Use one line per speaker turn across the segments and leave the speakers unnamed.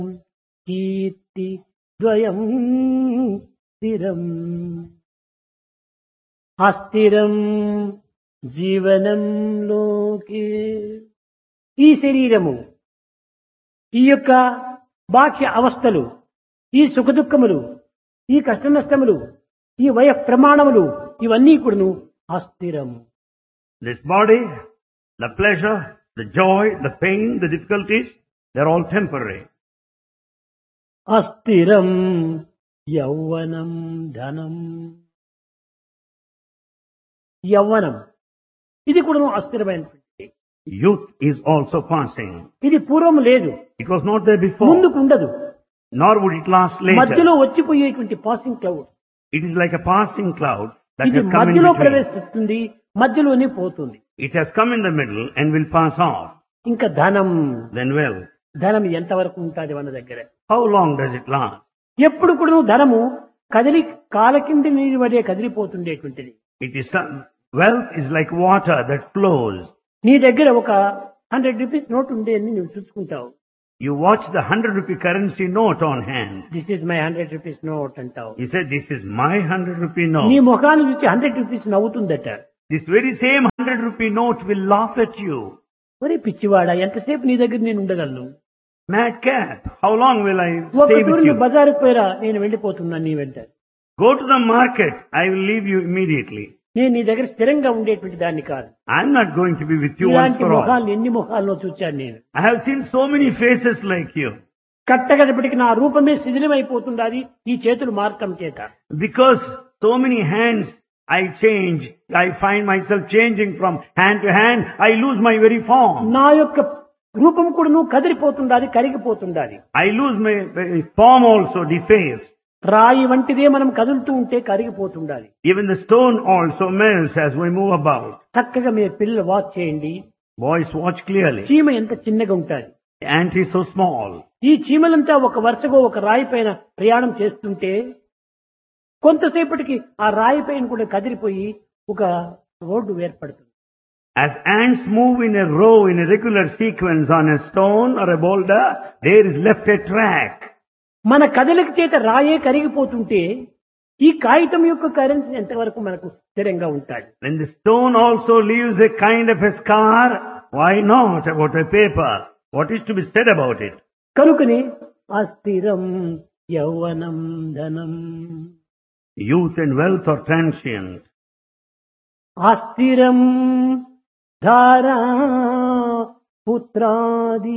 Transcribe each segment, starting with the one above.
కీర్తి ద్వయం స్థిరం అస్థిరం జీవనం లోకే ఈ శరీరము ఈ యొక్క బాహ్య అవస్థలు ఈ సుఖదుఖములు ఈ కష్ట నష్టములు ఈ వయ ప్రమాణములు ఇవన్నీ కూడాను అస్థిరము
This body, the pleasure, the joy, the pain, the difficulties, they're all temporary.
అస్థిరం యౌవనం ధనం యౌవనం ఇది కూడా అస్థిరమైనటువంటి
Youth is also passing.
ఇది పూర్వం లేదు
It was not there before,
ముందుకు ఉండదు
nor would it last later.
మధ్యలో వచ్చిపోయేటువంటి passing cloud
It is like a passing cloud that
ఇది
has come in
మధ్యలో
between.
ప్రవేశిస్తుంది మధ్యలోనే పోతుంది
It has come in the middle and will pass off.
ఇంకా ధనం
Then wealth.
ధనం ఎంతవరకు ఉంటుంది మన దగ్గర
How long does it last?
ఎప్పుడు కూడా ధనము కదిలి కాల కింద నీరు వడే కదిలిపోతుండేటువంటిది
It is some, wealth is like water that flows.
నీ దగ్గర ఒక హండ్రెడ్ రూపీస్ నోట్ ఉండే అని నువ్వు చూసుకుంటావు
You watch the hundred rupee currency note on hand.
This is my hundred rupees note అంటావు
You say, this is my hundred rupee
నీ
note.
ముఖాన్ని చూసి హండ్రెడ్ రూపీస్ నవ్వుతుందట
This very same hundred rupee note will laugh at you.
ఒరే పిచ్చివాడా ఎంతసేపు నీ దగ్గర నేను ఉండగలను
Madcap, how long will I
ఒక
stay
టూరు
with
నువ్వు
you?
బజారుకు పోయిరా నేను వెళ్ళిపోతున్నాను నీ వెంట
Go to the market. I will leave you immediately.
నేను నీ దగ్గర స్థిరంగా ఉండేటువంటి దాన్ని కాదు
I'm not going to be with you once
ఇలాంటి
for all.
ముఖాలు ఎన్ని ముఖాల్లో చూచాను నేను
I have seen so many faces like you.
కట్టగడపటికి నా రూపమే శిథిలమైపోతుండాలి ఈ చేతులు మార్చడం చేత
Because so many hands I change, I find myself changing from hand to hand, I lose my very form.
నా యొక్క రూపం కూడా నువ్వు కదిలిపోతుండాలి కరిగిపోతుండాలి
I lose my very form also defaced.
రాయి వంటిదే మనం కదులుతూ ఉంటే కరిగిపోతుండాలి
Even the stone also melts as we move about.
చక్కగా మీ పిల్లలు వాచ్ చేయండి
Boys, watch clearly.
చీమ ఎంత చిన్నగా ఉంటుంది
The ant is so small.
ఈ చీమలంతా ఒక వరుసగా ఒక రాయి పైన ప్రయాణం చేస్తుంటే కొంతసేపటికి ఆ రాయి పైన కూడా కదిలిపోయి ఒక రోడ్డు ఏర్పడుతుంది
As ants move in a row in a regular sequence on a stone or a boulder, there is left a track.
మన కదలిక చేత రాయే కరిగిపోతుంటే ఈ కాగితం యొక్క కరెన్సీ ఎంతవరకు మనకు స్థిరంగా ఉంటాయి
When the stone also leaves a kind of a scar, why not about a paper? What is to be said about it?
కనుకని అస్థిరం యౌవనం ధనం
Youth and wealth are transient.
అస్థిరం ధారా పుత్రాది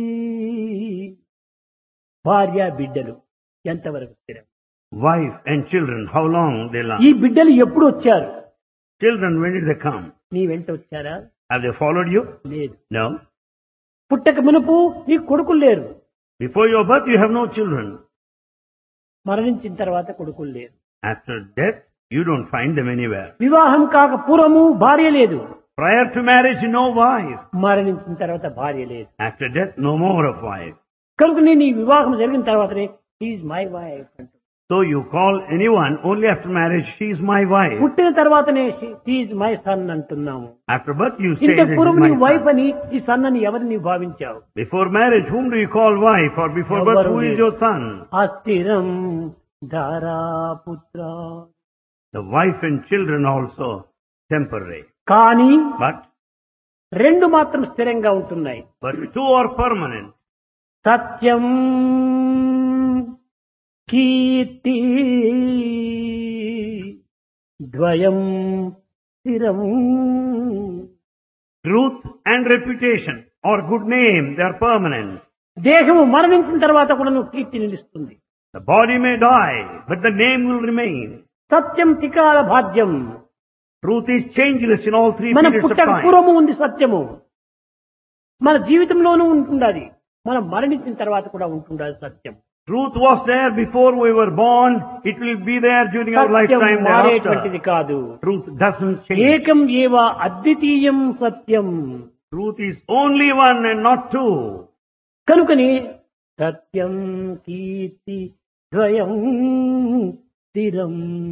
భార్య బిడ్డలు ఎంతవరకు స్థిరం
Wife and children, how long they
ఈ
last?
బిడ్డలు ఎప్పుడు వచ్చారు
Children, when did they come?
నీ వెంట వచ్చారా
Have they followed you?
లేదు
No.
పుట్టక మునుపు నీకు కొడుకులు లేరు
Before your birth, you have no children.
మరణించిన తర్వాత కొడుకులు లేరు
After death, you don't find them anywhere.
వివాహం కాక పూర్వము భార్య లేదు
Prior to marriage, no wife.
మరణించిన తర్వాత భార్య లేదు
After death, no more of wife.
కనుక నేను ఈ వివాహం జరిగిన తర్వాతనే ఈజ్ మై వైఫ్ అంటూ
So you call anyone only after marriage, she is my wife.
పుట్టిన తర్వాతనే ఈజ్ మై సన్ అంటున్నాము
After birth, you say
ఇంత
this is
పూర్వం
my
నీ వైఫ్
son.
అని ఈ సన్ అని ఎవరిని నీవు భావించావు
Before marriage, whom do you call wife? Or before birth,
ఎవరు
who is
లేరు.
your son?
అస్థిరం ధారాపుత్ర
The wife and children also temporary.
కానీ
But,
రెండు మాత్రం స్థిరంగా ఉంటున్నాయి
but two are permanent.
సత్యం కీర్తి ద్వయం స్థిరం
Truth and reputation or good name, they are permanent.
దేహము మరణించిన తర్వాత కూడా నువ్వు కీర్తి నిలుస్తుంది
The body may die, but the name will remain.
సత్యం తికాల భాగ్యం
Truth is changeless in all three
మన
periods of
పుట్టక
time.
పూర్వము ఉంది సత్యము మన జీవితంలోనూ ఉంటుండాలి మనం మరణించిన తర్వాత కూడా ఉంటుండాలి సత్యం
Truth was there before we were born. It will be there during our
Satyam
lifetime
మారేటువంటిది
thereafter.
కాదు
Truth doesn't change.
ఏకం ఏవ అద్వితీయం సత్యం
Truth is only one and not two.
కనుకని సత్యం కీర్తి ద్వయం స్థిరం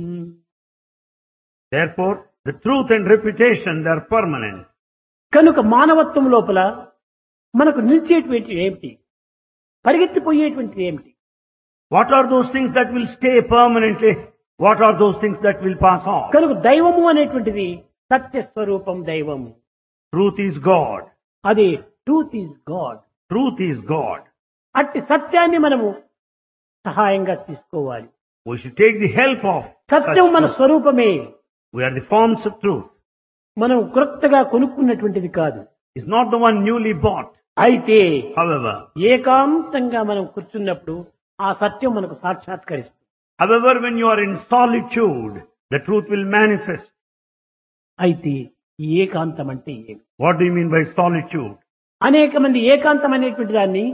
Therefore, the truth and reputation, they are permanent.
కనుక మానవత్వం లోపల మనకు నిలిచేటువంటి ఏమిటి పరిగెత్తిపోయేటువంటిది ఏమిటి
What are those things that will stay permanently? What are those things that will pass off?
కనుక దైవము అనేటువంటిది సత్య స్వరూపం దైవము
Truth is God.
అది truth is God
Truth is God.
అట్టి సత్యాన్ని మనము సహాయంగా తీసుకోవాలి
We should take the help of
Satyam
such
మన
truth.
స్వరూపమే
We are the forms of truth.
మనం క్రొత్తగా కొనుక్కున్నటువంటిది కాదు
It's not the one newly bought.
అయితే
However,
ఏకాంతంగా మనం కూర్చున్నప్పుడు ఆ సత్యం మనకు సాక్షాత్కరిస్తుంది
however, when you are in solitude, the truth will manifest.
అయితే ఈ ఏకాంతం అంటే ఏమి
What do you mean by solitude?
అనేక మంది ఏకాంతం అనేటువంటి దాన్ని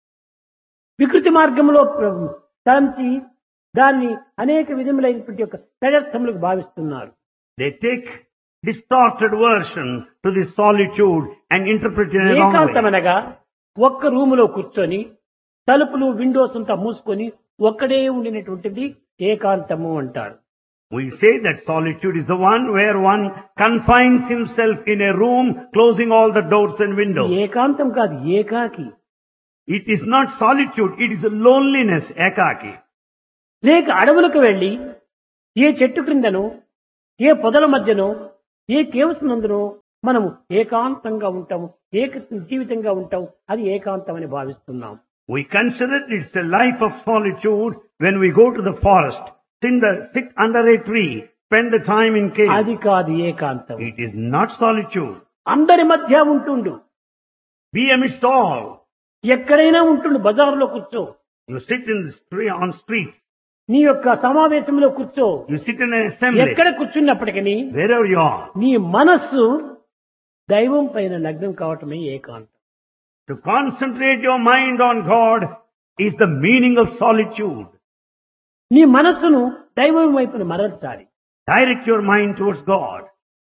వికృతి మార్గంలో ప్ర- తలంచి దాన్ని అనేక విధములైనటువంటి యొక్క పెడర్థములకు భావిస్తున్నారు
They take distorted version to this solitude and interpret it in a wrong
ఏకాంతం
way.
అనగా ఒక్క రూములో కూర్చొని తలుపులు విండోస్ అంతా మూసుకొని ఒక్కడే ఉండినటువంటిది ఏకాంతము అంటారు
We say that solitude is the one where one confines himself in a room, closing all the doors and
ఇది
windows.
ఏకాంతం కాదు ఏకాకి
It is not solitude, it is a loneliness, ekaki.
లేక అడవులకు వెళ్లి ఏ చెట్టు క్రిందనో ఏ పొదల మధ్యనో ఏ కేవ్స్ నందునో మనము ఏకాంతంగా ఉంటాము ఏక జీవితంగా ఉంటాం అది ఏకాంతం అని భావిస్తున్నాం
We consider it's a life of solitude when we go to the forest, sit, the, sit under a tree, spend the time in cave.
అది కాదు ఏకాంతం
It is not solitude.
అందరి మధ్య ఉంటుండు
Be amidst all.
ఎక్కడైనా ఉంటుండు బజారులో కూర్చో
You sit in the street, on streets.
నీ యొక్క సమావేశంలో కూర్చో
You sit in an assembly.
ఎక్కడ కూర్చున్నప్పటికీ
Wherever you are.
నీ మనస్సు దైవం పైన లగ్నం కావటమే ఏకాంతం
To concentrate your mind on God is the meaning of solitude.
నీ మనస్సును దైవం వైపున మరల్చాలి
Direct your mind towards God.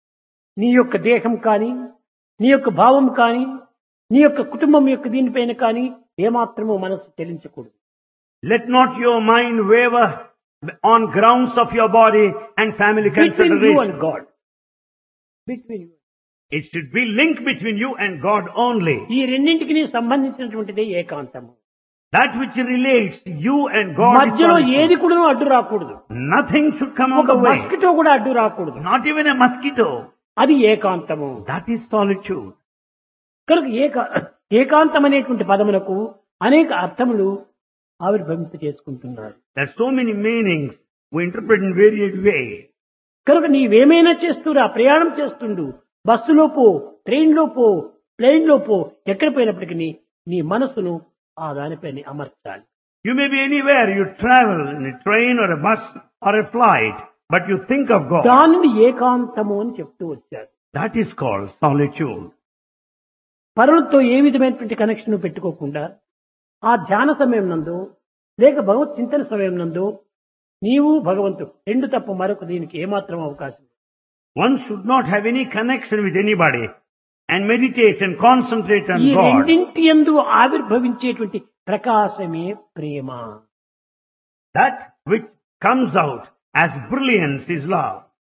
నీ యొక్క దేహం కానీ నీ యొక్క భావం కానీ నీ యొక్క కుటుంబం యొక్క దీనిపైన కానీ ఏమాత్రము మనస్సు చెలించకూడదు
Let not your mind waver on grounds of your body and family
between you and
consideration.
God between you
It should be linked between you and God only.
ఈ రెండింటికి సంబంధించినటువంటిదే ఏకాంతము
That which relates you and God. is
మధ్యలో
solitude.
ఏది కూడా అడ్డు రాకూడదు
Nothing should come on
ఒక
the way.
Mosquito కూడా అడ్డు రాకూడదు
Not even a mosquito.
అది ఏకాంతము
That is solitude.
కనుక ఏకా ఏకాంతం అనేటువంటి పదములకు అనేక అర్థములు ఆవిర్భవింప చేసుకుంటున్నారు
There are so many meanings we interpret in various ways.
కనుక నీవేమైనా చేస్తురా ప్రయాణం చేస్తుండు బస్సులో పో ట్రైన్లో పో ప్లేన్లో పో ఎక్కడ పోయినప్పటికీ నీ మనసును ఆ దానిపైన అమర్చాలి
You may be anywhere, you travel in a train or a bus or a flight, but you think of God.
దానిని ఏకాంతము అని చెప్తూ వచ్చారు
That is called solitude.
పరులతో ఏ విధమైనటువంటి కనెక్షన్ పెట్టుకోకుండా ఆ ధ్యాన సమయం నందు లేక భగవత్ చింతన సమయం నందు నీవు భగవంతుడు రెండు తప్ప మరొక దీనికి ఏమాత్రం అవకాశం లేదు.
One should not have any connection with anybody and meditate and concentrate on
ఈ
God.
రెండింటి ఎందు ఆవిర్భవించేటువంటి ప్రకాశమే ప్రేమ
That which comes out as brilliance is love.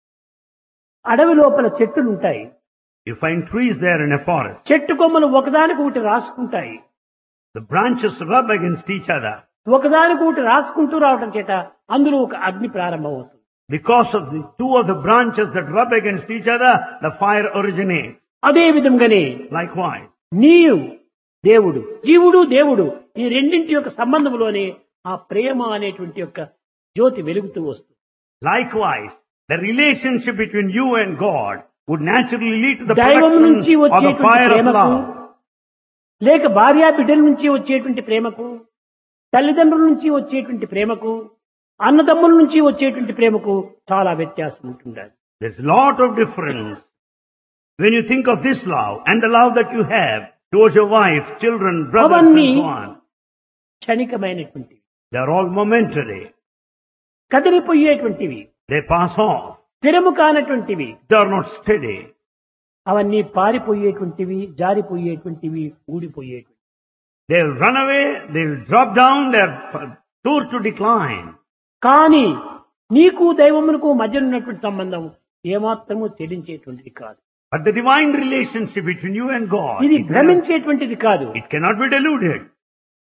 అడవి లోపల చెట్టులు ఉంటాయి
You find trees there in a forest.
చెట్టు కొమ్మలు ఒకదానికి ఒకటి రాసుకుంటాయి
The branches rub against each other.
ఒకదానికి ఒకటి రాసుకుంటూ రావటం చేత అందులో ఒక అగ్ని ప్రారంభమవుతుంది
Because of the two of the branches that rub against each other, the fire originates.
అదే విధంగానే
Likewise,
నీవు దేవుడు జీవుడు దేవుడు ఈ రెండింటి యొక్క సంబంధంలోనే ఆ ప్రేమ అనేటువంటి యొక్క జ్యోతి వెలుగుతూ వస్తుంది
likewise, the relationship between you and God would naturally lead to the
దైవం నుంచి
production of the
వచ్చేటువంటి
fire of
ప్రేమకు
love.
లేక భార్యా బిడ్డల నుంచి వచ్చేటువంటి ప్రేమకు తల్లిదండ్రుల నుంచి వచ్చేటువంటి ప్రేమకు అన్నదమ్ముల నుంచి వచ్చేటువంటి ప్రేమకు చాలా వ్యత్యాసం ఉంటుంది
There's a lot of difference when you think of this love and the love that you have towards your wife, children, brothers
అవన్నీ
and so on.
క్షణికమైనటువంటివి
They are all momentary.
కదిలిపోయేటువంటివి
They pass off.
స్థిరము కానటువంటివి
They are not steady.
అవన్నీ పారిపోయేటువంటివి జారిపోయేటువంటివి ఊడిపోయేటువంటివి
They will run away, they will drop down, they are sure to decline.
కానీ నీకు దైవమునకు మధ్య ఉన్నటువంటి సంబంధం ఏమాత్రము చెల్లించేటువంటిది కాదు
But the divine relationship between you and God,
ఇది
it, cannot,
భ్రమించేటువంటిది కాదు
it cannot be deluded.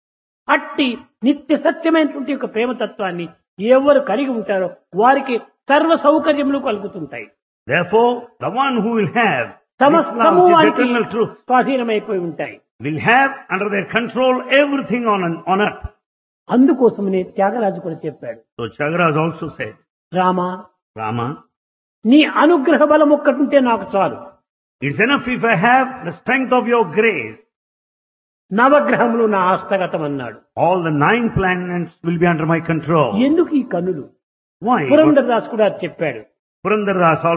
అట్టి నిత్య సత్యమైనటువంటి యొక్క ప్రేమతత్వాన్ని ఎవరు కలిగి ఉంటారో వారికి సర్వ సౌకర్యములు కలుగుతుంటాయి
Therefore, the one who will have this
సమస్తము
love, this
వారికి
eternal truth,
స్వాధీనమైపోయి ఉంటాయి
will have under their control everything on, on earth.
అందుకోసమనే త్యాగరాజు కూడా చెప్పాడు
So Chagraj also said,
Rama
Rama,
నీ అనుగ్రహ బలం ఒక్కటుంటే నాకు చాలు
it's enough if I have the strength of your grace.
నవగ్రహములు నా హస్తగతం అన్నాడు
All the nine planets will be under my control.
ఎందుకు ఈ కన్నులు
Why?
పురంధరదాస్ కూడా చెప్పాడు
Purandaras